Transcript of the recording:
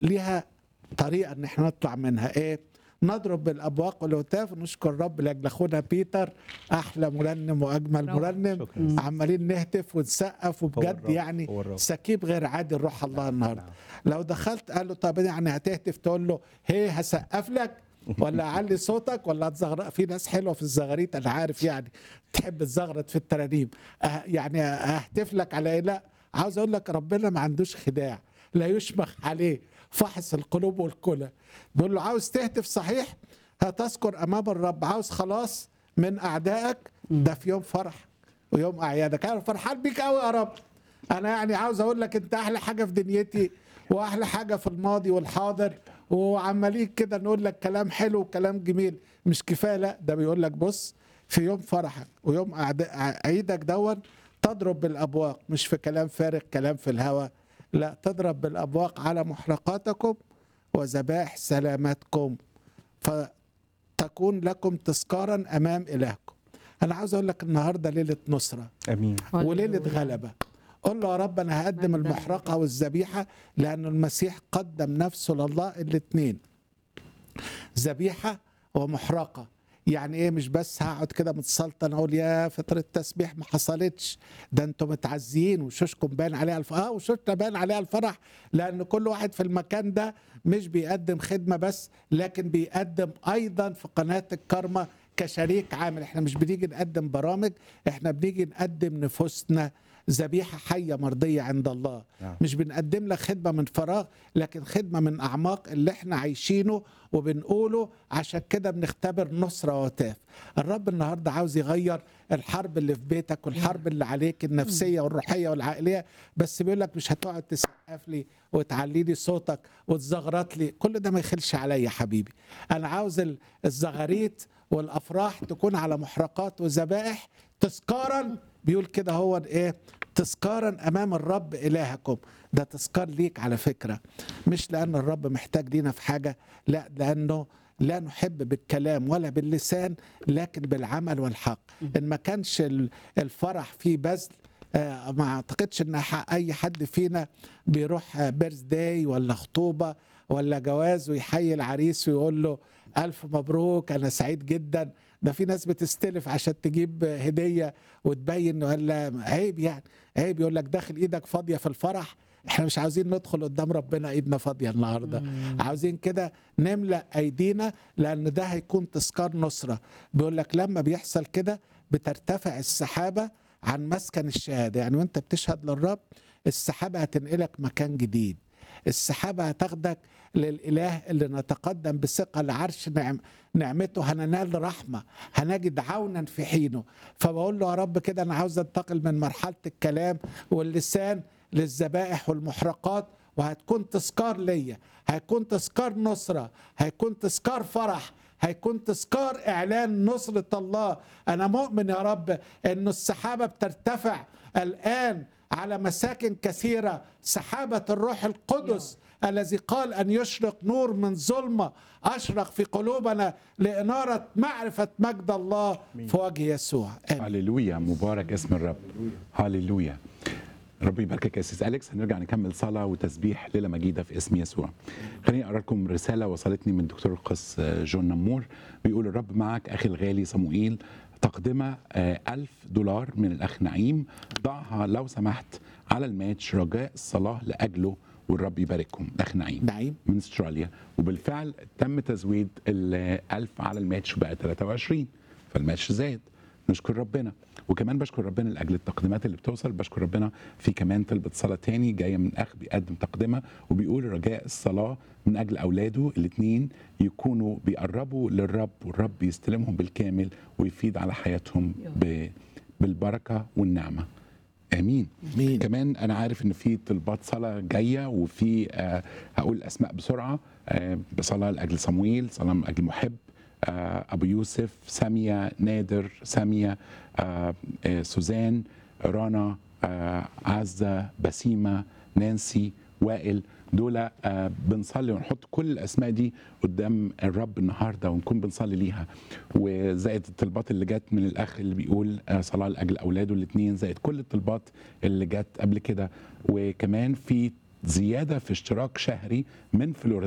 ليها طريقه ان احنا نطلع منها ايه نضرب بالابواق والهتاف ونشكر الرب لاجل اخونا بيتر احلى مرنم واجمل روعة. مرنم شكرا. عمالين نهتف ونسقف هو وبجد الرب، يعني هو الرب. سكيب غير عادي الروح الله النهارده نعم. لو دخلت قال له طب يعني هتهتف تقول له هي هسقف لك ولا اعلي صوتك ولا هتزغرق في ناس حلوه في الزغاريت انا عارف يعني تحب تزغرط في الترانيم أه يعني اهتف لك على ايه لا عاوز اقول لك ربنا ما عندوش خداع لا يشمخ عليه فحص القلوب والكلى بيقول له عاوز تهتف صحيح هتذكر امام الرب عاوز خلاص من اعدائك ده في يوم فرح ويوم اعيادك انا فرحان بيك قوي يا رب انا يعني عاوز اقول لك انت احلى حاجه في دنيتي واحلى حاجه في الماضي والحاضر وعمالين كده نقول لك كلام حلو وكلام جميل مش كفايه لا ده بيقول لك بص في يوم فرحك ويوم أعد- عيدك دون تضرب بالابواق مش في كلام فارغ كلام في الهوى لا تضرب بالابواق على محرقاتكم وذبائح سلامتكم فتكون لكم تذكارا امام الهكم انا عاوز اقول لك النهارده ليله نصره امين وليله غلبه قول له يا رب انا هقدم مجداً. المحرقه والذبيحه لان المسيح قدم نفسه لله الاثنين ذبيحه ومحرقه يعني ايه مش بس هقعد كده متسلطن اقول يا فتره تسبيح ما حصلتش ده انتم متعزيين وشوشكم باين عليها الفرح اه وشوشنا باين عليها الفرح لان كل واحد في المكان ده مش بيقدم خدمه بس لكن بيقدم ايضا في قناه الكرمه كشريك عامل احنا مش بنيجي نقدم برامج احنا بنيجي نقدم نفوسنا ذبيحه حيه مرضيه عند الله نعم. مش بنقدم لك خدمه من فراغ لكن خدمه من اعماق اللي احنا عايشينه وبنقوله عشان كده بنختبر نصره وتاف الرب النهارده عاوز يغير الحرب اللي في بيتك والحرب اللي عليك النفسيه والروحيه والعقليه بس بيقول لك مش هتقعد تسقف لي وتعلي لي صوتك وتزغرط لي كل ده ما يخلش عليا يا حبيبي انا عاوز ال- الزغاريت والافراح تكون على محرقات وذبائح تذكارا بيقول كده هو ايه تذكارا امام الرب الهكم ده تذكار ليك على فكره مش لان الرب محتاج لينا في حاجه لا لانه لا نحب بالكلام ولا باللسان لكن بالعمل والحق ان ما كانش ال- الفرح فيه بذل آه، ما اعتقدش ان ح- اي حد فينا بيروح بيرث داي ولا خطوبه ولا جواز ويحيي العريس ويقول له الف مبروك انا سعيد جدا ده في ناس بتستلف عشان تجيب هديه وتبين ولا عيب يعني عيب يقول لك داخل ايدك فاضيه في الفرح احنا مش عاوزين ندخل قدام ربنا ايدنا فاضيه النهارده عاوزين كده نملا ايدينا لان ده هيكون تذكار نصره بيقول لك لما بيحصل كده بترتفع السحابه عن مسكن الشهاده يعني وانت بتشهد للرب السحابه هتنقلك مكان جديد السحابه هتاخدك للاله اللي نتقدم بثقه لعرش نعم نعمته هننال رحمه هنجد عونا في حينه فبقول له يا رب كده انا عاوز انتقل من مرحله الكلام واللسان للذبائح والمحرقات وهتكون تذكار ليا هيكون تذكار نصره هيكون تذكار فرح هيكون تذكار اعلان نصره الله انا مؤمن يا رب انه السحابه بترتفع الان على مساكن كثيره سحابه الروح القدس الذي قال ان يشرق نور من ظلمه اشرق في قلوبنا لاناره معرفه مجد الله في وجه يسوع آمين. هللويا مبارك اسم الرب هللويا رب يباركك يا سيس اليكس هنرجع نكمل صلاه وتسبيح ليله مجيده في اسم يسوع خليني اقرا لكم رساله وصلتني من دكتور القس جون نمور بيقول الرب معك اخي الغالي صموئيل تقدمة آه، ألف دولار من الأخ نعيم ضعها لو سمحت على الماتش رجاء الصلاة لأجله والرب يبارككم الأخ نعيم نعيم من استراليا وبالفعل تم تزويد الألف على الماتش بقى 23 فالماتش زاد نشكر ربنا وكمان بشكر ربنا لاجل التقديمات اللي بتوصل بشكر ربنا في كمان طلبه صلاه تاني جايه من اخ بيقدم تقدمه وبيقول رجاء الصلاه من اجل اولاده الاثنين يكونوا بيقربوا للرب والرب يستلمهم بالكامل ويفيد على حياتهم ب- بالبركه والنعمه امين آمين. كمان انا عارف ان في طلبات صلاه جايه وفي آه هقول الاسماء بسرعه آه بصلاه لاجل صمويل صلاه من اجل محب آه ابو يوسف ساميه نادر ساميه آه آه سوزان رنا آه عزه بسيمه نانسي وائل دول آه بنصلي ونحط كل الاسماء دي قدام الرب النهارده ونكون بنصلي ليها وزائد الطلبات اللي جت من الاخ اللي بيقول آه صلاه لاجل اولاده الاثنين زائد كل الطلبات اللي جت قبل كده وكمان في زياده في اشتراك شهري من فلوريدا